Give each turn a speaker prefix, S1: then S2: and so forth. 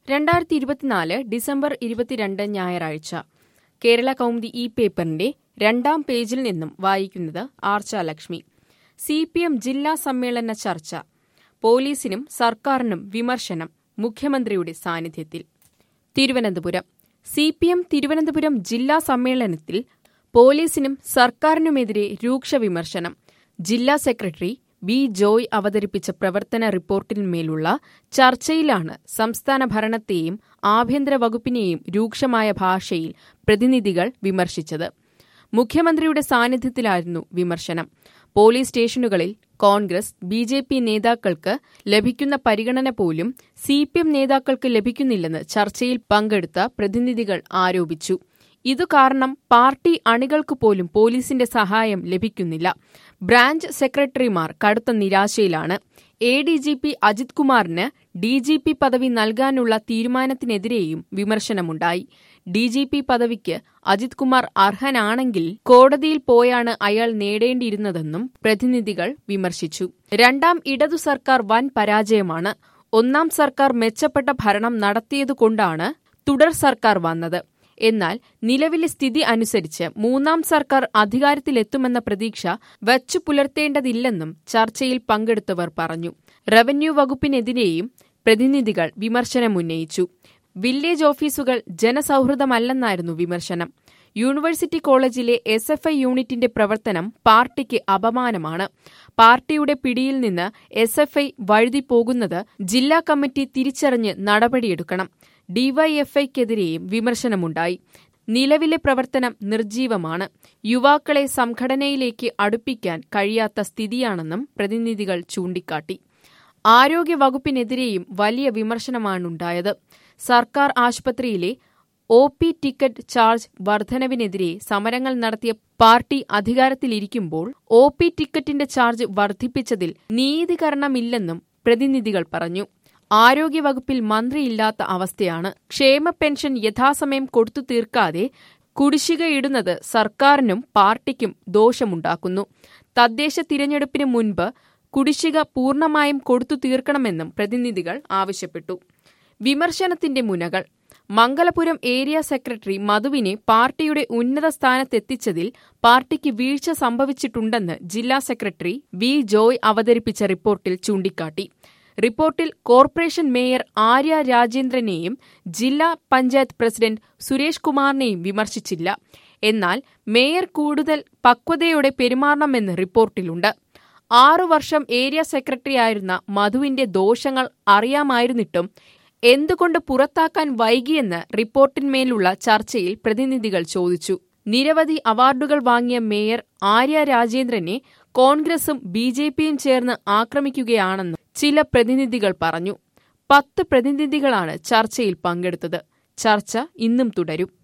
S1: രണ്ടായിരത്തി ഇരുപത്തിനാല് ഡിസംബർ ഇരുപത്തിരണ്ട് ഞായറാഴ്ച കേരള കൗമുദി ഈ പേപ്പറിന്റെ രണ്ടാം പേജിൽ നിന്നും വായിക്കുന്നത് Archa Lakshmi C P M ജില്ലാ സമ്മേളന ചർച്ച പോലീസിനും സർക്കാരിനും വിമർശനം മുഖ്യമന്ത്രിയുടെ സാന്നിധ്യത്തിൽ Thiruvananthapuram C P M Thiruvananthapuram ജില്ലാ സമ്മേളനത്തിൽ പോലീസിനും സർക്കാരിനുമെതിരെ രൂക്ഷ വിമർശനം ജില്ലാ സെക്രട്ടറി ബി ജോയ് അവതരിപ്പിച്ച പ്രവർത്തന റിപ്പോർട്ടിന്മേലുള്ള ചർച്ചയിലാണ് സംസ്ഥാന ഭരണത്തെയും ആഭ്യന്തര വകുപ്പിനെയും രൂക്ഷമായ ഭാഷയിൽ പ്രതിനിധികൾ വിമർശിച്ചത് മുഖ്യമന്ത്രിയുടെ സാന്നിധ്യത്തിലായിരുന്നു വിമർശനം പോലീസ് സ്റ്റേഷനുകളിൽ കോൺഗ്രസ് ബി ജെ പി നേതാക്കൾക്ക് ലഭിക്കുന്ന പരിഗണന പോലും സി പി എം നേതാക്കൾക്ക് ലഭിക്കുന്നില്ലെന്ന് ചർച്ചയിൽ പങ്കെടുത്ത പ്രതിനിധികൾ ആരോപിച്ചു ഇതു കാരണം പാർട്ടി അണികൾക്ക് പോലും പോലീസിന്റെ സഹായം ലഭിക്കുന്നില്ല ബ്രാഞ്ച് സെക്രട്ടറിമാർ കടുത്ത നിരാശയിലാണ് A D G P Ajith കുമാറിന് ഡി ജി പി പദവി നൽകാനുള്ള തീരുമാനത്തിനെതിരെയും വിമർശനമുണ്ടായി ഡി ജി പി പദവിക്ക് അജിത് കുമാർ അർഹനാണെങ്കിൽ കോടതിയിൽ പോയാണ് അയാൾ നേടേണ്ടിയിരുന്നതെന്നും പ്രതിനിധികൾ വിമർശിച്ചു രണ്ടാം ഇടതു സർക്കാർ വൻ പരാജയമാണ് ഒന്നാം സർക്കാർ മെച്ചപ്പെട്ട ഭരണം നടത്തിയതുകൊണ്ടാണ് തുടർ സർക്കാർ വന്നത് എന്നാൽ നിലവിലെ സ്ഥിതി അനുസരിച്ച് മൂന്നാം സർക്കാർ അധികാരത്തിലെത്തുമെന്ന പ്രതീക്ഷ വച്ചു പുലർത്തേണ്ടതില്ലെന്നും ചർച്ചയിൽ പങ്കെടുത്തവർ പറഞ്ഞു റവന്യൂ വകുപ്പിനെതിരെയും പ്രതിനിധികൾ വിമർശനമുന്നയിച്ചു വില്ലേജ് ഓഫീസുകൾ ജനസൌഹൃദമല്ലെന്നായിരുന്നു വിമർശനം യൂണിവേഴ്സിറ്റി കോളേജിലെ എസ് എഫ് ഐ യൂണിറ്റിന്റെ പ്രവർത്തനം പാർട്ടിക്ക് അപമാനമാണ് പാർട്ടിയുടെ പിടിയിൽ നിന്ന് എസ് എഫ് ഐ വഴുതിപ്പോകുന്നത് ജില്ലാ കമ്മിറ്റി തിരിച്ചറിഞ്ഞ് നടപടിയെടുക്കണം ഡിവൈഎഫ്ഐക്കെതിരെയും വിമർശനമുണ്ടായി നിലവിലെ പ്രവർത്തനം നിർജീവമാണ് യുവാക്കളെ സംഘടനയിലേക്ക് അടുപ്പിക്കാൻ കഴിയാത്ത സ്ഥിതിയാണെന്നും പ്രതിനിധികൾ ചൂണ്ടിക്കാട്ടി ആരോഗ്യ വകുപ്പിനെതിരെയും വലിയ വിമർശനമാണുണ്ടായത് സർക്കാർ ആശുപത്രിയിലെ ഒ പി ടിക്കറ്റ് ചാർജ് വർധനവിനെതിരെ സമരങ്ങൾ നടത്തിയ പാർട്ടി അധികാരത്തിലിരിക്കുമ്പോൾ ഒ പി ടിക്കറ്റിന്റെ ചാർജ് വർദ്ധിപ്പിച്ചതിൽ നീതീകരണമില്ലെന്നും പ്രതിനിധികൾ പറഞ്ഞു ആരോഗ്യവകുപ്പിൽ മന്ത്രിയില്ലാത്ത അവസ്ഥയാണ് ക്ഷേമ പെൻഷൻ യഥാസമയം കൊടുത്തു തീർക്കാതെ കുടിശ്ശികയിടുന്നത് സർക്കാരിനും പാർട്ടിക്കും ദോഷമുണ്ടാക്കുന്നു തദ്ദേശ തിരഞ്ഞെടുപ്പിന് മുൻപ് കുടിശ്ശിക പൂർണ്ണമായും കൊടുത്തു തീർക്കണമെന്നും പ്രതിനിധികൾ ആവശ്യപ്പെട്ടു വിമർശനത്തിന്റെ മുനകൾ മംഗലപുരം ഏരിയ സെക്രട്ടറി മധുവിനെ പാർട്ടിയുടെ ഉന്നത സ്ഥാനത്തെത്തിച്ചതിൽ പാർട്ടിക്ക് വീഴ്ച സംഭവിച്ചിട്ടുണ്ടെന്ന് ജില്ലാ സെക്രട്ടറി വി ജോയ് അവതരിപ്പിച്ച റിപ്പോർട്ടിൽ ചൂണ്ടിക്കാട്ടി റിപ്പോർട്ടിൽ കോർപ്പറേഷൻ മേയർ ആര്യ രാജേന്ദ്രനെയും ജില്ലാ പഞ്ചായത്ത് പ്രസിഡന്റ് സുരേഷ് കുമാറിനെയും വിമർശിച്ചില്ല എന്നാൽ മേയർ കൂടുതൽ പക്വതയോടെ പെരുമാറണമെന്ന് റിപ്പോർട്ടിലുണ്ട് ആറു വർഷം ഏരിയ സെക്രട്ടറിയായിരുന്ന മധുവിന്റെ ദോഷങ്ങൾ അറിയാമായിരുന്നിട്ടും എന്തുകൊണ്ട് പുറത്താക്കാൻ വൈകിയെന്ന് റിപ്പോർട്ടിന്മേലുള്ള ചർച്ചയിൽ പ്രതിനിധികൾ ചോദിച്ചു നിരവധി അവാർഡുകൾ വാങ്ങിയ മേയർ ആര്യ രാജേന്ദ്രനെ കോൺഗ്രസും ബി ജെ പിയും ചേർന്ന് ആക്രമിക്കുകയാണെന്ന് ചില പ്രതിനിധികൾ പറഞ്ഞു പത്ത് പ്രതിനിധികളാണ് ചർച്ചയിൽ പങ്കെടുത്തത് ചർച്ച ഇന്നും തുടരും